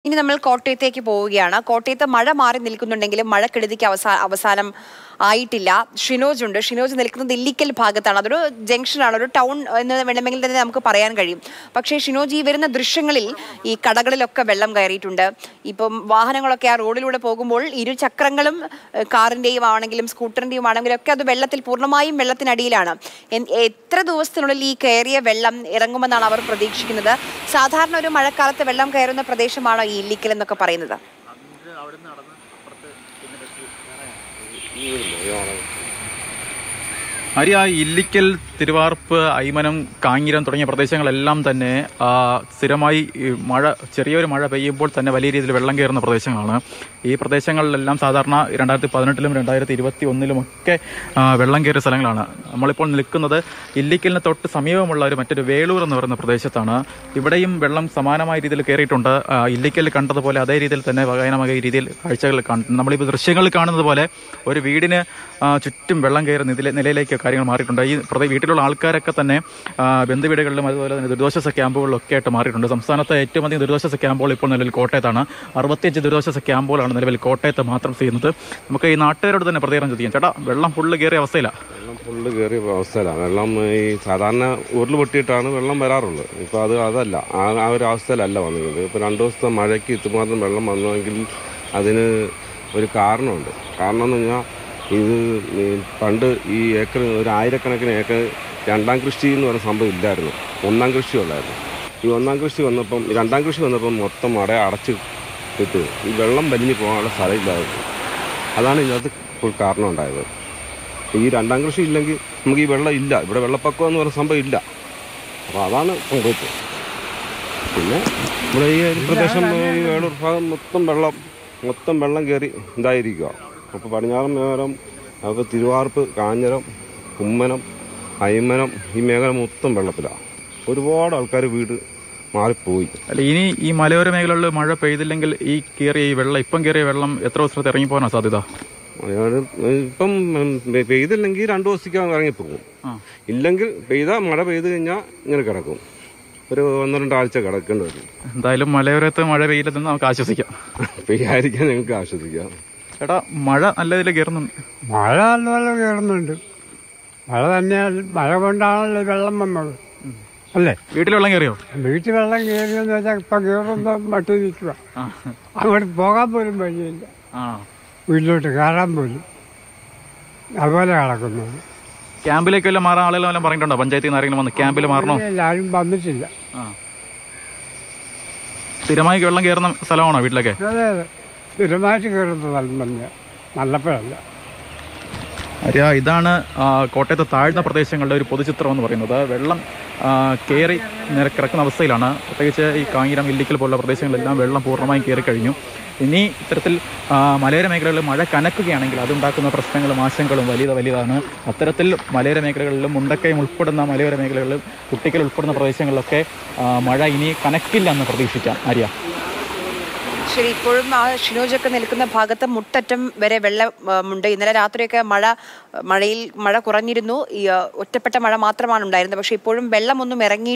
ഇനി നമ്മൾ കോട്ടയത്തേക്ക് പോവുകയാണ് കോട്ടയത്ത് മഴ മാറി നിൽക്കുന്നുണ്ടെങ്കിലും മഴക്കെടുതിക്ക് അവസാ അവസാനം ആയിട്ടില്ല ഷിനോജ് ഉണ്ട് ഷിനോജ് നിൽക്കുന്നത് ഇല്ലിക്കൽ ഭാഗത്താണ് അതൊരു ജംഗ്ഷനാണ് ഒരു ടൗൺ എന്ന് വേണമെങ്കിൽ തന്നെ നമുക്ക് പറയാൻ കഴിയും പക്ഷേ ഷിനോജ് ഈ വരുന്ന ദൃശ്യങ്ങളിൽ ഈ കടകളിലൊക്കെ വെള്ളം കയറിയിട്ടുണ്ട് ഇപ്പം വാഹനങ്ങളൊക്കെ ആ റോഡിലൂടെ പോകുമ്പോൾ ഇരു ചക്രങ്ങളും ഏഹ്, കാറിന്റെയും ആണെങ്കിലും സ്കൂട്ടറിന്റെയും ആണെങ്കിലും ഒക്കെ അത് വെള്ളത്തിൽ പൂർണ്ണമായും വെള്ളത്തിനടിയിലാണ് എൻ- എത്ര ദിവസത്തിനുള്ളിൽ ഈ കയറിയ വെള്ളം ഇറങ്ങുമെന്നാണ് അവർ പ്രതീക്ഷിക്കുന്നത് സാധാരണ ഒരു മഴക്കാലത്ത് വെള്ളം കയറുന്ന പ്രദേശമാണോ ഈ ഇല്ലിക്കൽ എന്നൊക്കെ പറയുന്നത് അരി ആ ഇല്ലിക്കൽ തിരുവാർപ്പ് ഐമനം കാഞ്ഞിരം തുടങ്ങിയ പ്രദേശങ്ങളെല്ലാം തന്നെ ആ, സ്ഥിരമായി ഈ മഴ ചെറിയൊരു മഴ പെയ്യുമ്പോൾ തന്നെ വലിയ രീതിയിൽ വെള്ളം കയറുന്ന പ്രദേശങ്ങളാണ് ഈ പ്രദേശങ്ങളിലെല്ലാം സാധാരണ രണ്ടായിരത്തി പതിനെട്ടിലും രണ്ടായിരത്തി ഇരുപത്തി ഒന്നിലും ഒക്കെ ആ, വെള്ളം കയറിയ സ്ഥലങ്ങളാണ് നമ്മളിപ്പോൾ നിൽക്കുന്നത് ഇല്ലിക്കലിന് തൊട്ട് സമീപമുള്ള ഒരു മറ്റൊരു വേളൂർ എന്ന് പറയുന്ന പ്രദേശത്താണ് ഇവിടെയും വെള്ളം സമാനമായ രീതിയിൽ കയറിയിട്ടുണ്ട് ആ, ഇല്ലിക്കൽ കണ്ടതുപോലെ അതേ രീതിയിൽ തന്നെ ഭയാനമായ രീതിയിൽ കാഴ്ചകൾ കാണുന്നു നമ്മളിപ്പോൾ ദൃശ്യങ്ങളിൽ കാണുന്നത് പോലെ ഒരു വീടിന് ആ, ചുറ്റും വെള്ളം കയറുന്ന ഇതിലെ നിലയിലേക്ക് കാര്യങ്ങൾ മാറിയിട്ടുണ്ട് ഈ പ്രദേ വീട്ടിലുള്ള ആൾക്കാരൊക്കെ തന്നെ ആ, ബന്ധുവീടുകളിലും അതുപോലെ തന്നെ ദുരിതാശ്വാസ ക്യാമ്പുകളിലും ഒക്കെ ആയിട്ട് മാറിയിട്ടുണ്ട് സംസ്ഥാനത്തെ ഏറ്റവും അധികം ദുരിതാശ്വാസ ക്യാമ്പുകൾ ഇപ്പോൾ നിലവിൽ കോട്ടയത്താണ് അറുപത്തിയഞ്ച് ദുരിതാശ്വാസ ക്യാമ്പുകളാണ് നിലവിൽ കോട്ടയത്ത് മാത്രം ചെയ്യുന്നത് നമുക്ക് ഈ നാട്ടുകാരോട് തന്നെ പ്രതികരണം ചോദിക്കാം ചേട്ടാ വെള്ളം ഫുള്ള് കയറിയ അവസ്ഥയിലാണ് വെള്ളം ഫുള്ള് കയറിയ അവസ്ഥയിലാണ് വെള്ളം ഈ സാധാരണ ഉരുൾ പൊട്ടിയിട്ടാണ് വെള്ളം വരാറുള്ളത് ഇപ്പോൾ അത് അതല്ല ആ ആ ഒരു അവസ്ഥയിലല്ല വന്നിരിക്കുന്നത് ഇപ്പോൾ രണ്ട് ദിവസത്തെ മഴയ്ക്ക് ഇത്രമാത്രം വെള്ളം വന്നെങ്കിൽ അതിന് ഒരു കാരണമുണ്ട് കാരണം എന്ന് പറഞ്ഞാൽ ഇത് ഈ പണ്ട് ഈ ഏക്കർ ഒരു ആയിരക്കണക്കിന് ഏക്കർ രണ്ടാം കൃഷി എന്ന് പറയുന്ന സംഭവം ഇല്ലായിരുന്നു ഒന്നാം കൃഷി ഉള്ളായിരുന്നു ഈ ഒന്നാം കൃഷി വന്നപ്പം ഈ രണ്ടാം കൃഷി വന്നപ്പം മൊത്തം മട അടച്ച് ഇട്ട് ഈ വെള്ളം വലിഞ്ഞു പോകാനുള്ള സ്ഥലമില്ലാതെ പോയി. അതാണ് ഇതിനകത്ത് ഫുൾ കാരണം ഉണ്ടായത് ഈ രണ്ടാം കൃഷി ഇല്ലെങ്കിൽ നമുക്ക് ഈ വെള്ളം ഇല്ല ഇവിടെ വെള്ളപ്പൊക്കം എന്ന് പറയുന്ന സംഭവം ഇല്ല അപ്പോൾ അതാണ് സംഭവിച്ചത് പിന്നെ ഇവിടെ ഈ ഒരു പ്രദേശം ഈ വേളൂർ ഭാഗം മൊത്തം വെള്ളം മൊത്തം വെള്ളം കയറി ഇതായിരിക്കുക അപ്പോൾ പടിഞ്ഞാറൻ മേഖലം അപ്പോൾ തിരുവാർപ്പ് കാഞ്ഞിരം കുമ്മനം അയ്മനം ഈ മേഖല മൊത്തം വെള്ളത്തിലാണ് ഒരുപാട് ആൾക്കാർ വീട് മാറിപ്പോയി അല്ല ഇനി ഈ മലയോര മേഖലകളിൽ മഴ പെയ്തില്ലെങ്കിൽ ഈ കയറിയ ഈ വെള്ളം ഇപ്പം കയറിയ വെള്ളം എത്ര ദിവസത്തെ ഇറങ്ങിപ്പോകാനാണ് സാധ്യത അയാൾ ഇപ്പം ഉം, പെയ്തില്ലെങ്കിൽ രണ്ടു ദിവസത്തേക്ക് ഇറങ്ങിപ്പോകും ആ. ഇല്ലെങ്കിൽ പെയ്താൽ മഴ പെയ്ത് കഴിഞ്ഞാൽ ഇങ്ങനെ കിടക്കും ഒരു ഒന്ന് രണ്ടാഴ്ച കിടക്കേണ്ടി വരും എന്തായാലും മലയോരത്ത് മഴ പെയ്യില്ലെന്ന് നമുക്ക് ആശ്വസിക്കാം പെയ്യാതിരിക്കാൻ ഞങ്ങൾക്ക് ആശ്വസിക്കാം ചേട്ടാ മഴ നല്ല രീതിയിൽ കയറുന്നുണ്ട് മഴ നല്ലപോലെ കയറുന്നുണ്ട് മഴ തന്നെയാണ് മഴ കൊണ്ടാണല്ലോ ഈ വെള്ളം വന്നത് അല്ലേ വീട്ടിൽ വെള്ളം കയറിയോ വീട്ടിൽ വെള്ളം കയറിയെന്ന് വെച്ചാൽ ഇപ്പം കയറുന്ന മട്ടി നിൽക്കുക ആ അങ്ങോട്ട് പോകാൻ പോലും വഴിയില്ല ആ വീട്ടിലോട്ട് കയറാൻ പോലും അതുപോലെ കിടക്കുന്നത് ക്യാമ്പിലേക്ക് വല്ലതും മാറാൻ ആളുകൾ വല്ലതും പറഞ്ഞിട്ടുണ്ടോ പഞ്ചായത്തിൽ നിന്ന് ആരെങ്കിലും വന്ന് ക്യാമ്പിൽ മാറണോ ഇല്ല, ആരും വന്നിട്ടില്ല ആ സ്ഥിരമായി വെള്ളം കയറുന്ന സ്ഥലമാണോ വീട്ടിലൊക്കെ അതെ അതെ സ്ഥിരമായിട്ട് കയറുന്ന സ്ഥലം തന്നെയാണ് നല്ലപ്പോഴല്ല അരിയ ഇതാണ് ആ, കോട്ടയത്തെ താഴ്ന്ന പ്രദേശങ്ങളുടെ ഒരു പൊതുചിത്രം എന്ന് പറയുന്നത് വെള്ളം ആ, കയറി നിര- കിടക്കുന്ന അവസ്ഥയിലാണ് പ്രത്യേകിച്ച് ഈ കാഞ്ഞിരം ഇല്ലിക്കൽ പോലുള്ള പ്രദേശങ്ങളിലെല്ലാം വെള്ളം പൂർണ്ണമായും കയറി കഴിഞ്ഞു ഇനി ഇത്തരത്തിൽ ആ, മലയോര മേഖലകളിൽ മഴ കനക്കുകയാണെങ്കിൽ അതുണ്ടാക്കുന്ന പ്രശ്നങ്ങളും ആശങ്കകളും വലിയ വലുതാണ് അത്തരത്തിൽ മലയോര മേഖലകളിലും മുണ്ടക്കയം ഉൾപ്പെടുന്ന മലയോര മേഖലകളിലും കുട്ടിക്കൽ ഉൾപ്പെടുന്ന പ്രദേശങ്ങളിലൊക്കെ ആ, മഴ ഇനി കനക്കില്ല എന്ന് പ്രതീക്ഷിക്കാം ആര്യ ശരി ഇപ്പോഴും ആ ഷിനോജൊക്കെ നിൽക്കുന്ന ഭാഗത്ത് മുട്ടറ്റം വരെ വെള്ളമുണ്ട് ഇന്നലെ രാത്രിയൊക്കെ മഴ മഴയിൽ മഴ കുറഞ്ഞിരുന്നു ഈ ആ, ഒറ്റപ്പെട്ട മഴ മാത്രമാണ് ഉണ്ടായിരുന്നത് പക്ഷേ ഇപ്പോഴും വെള്ളമൊന്നും ഇറങ്ങി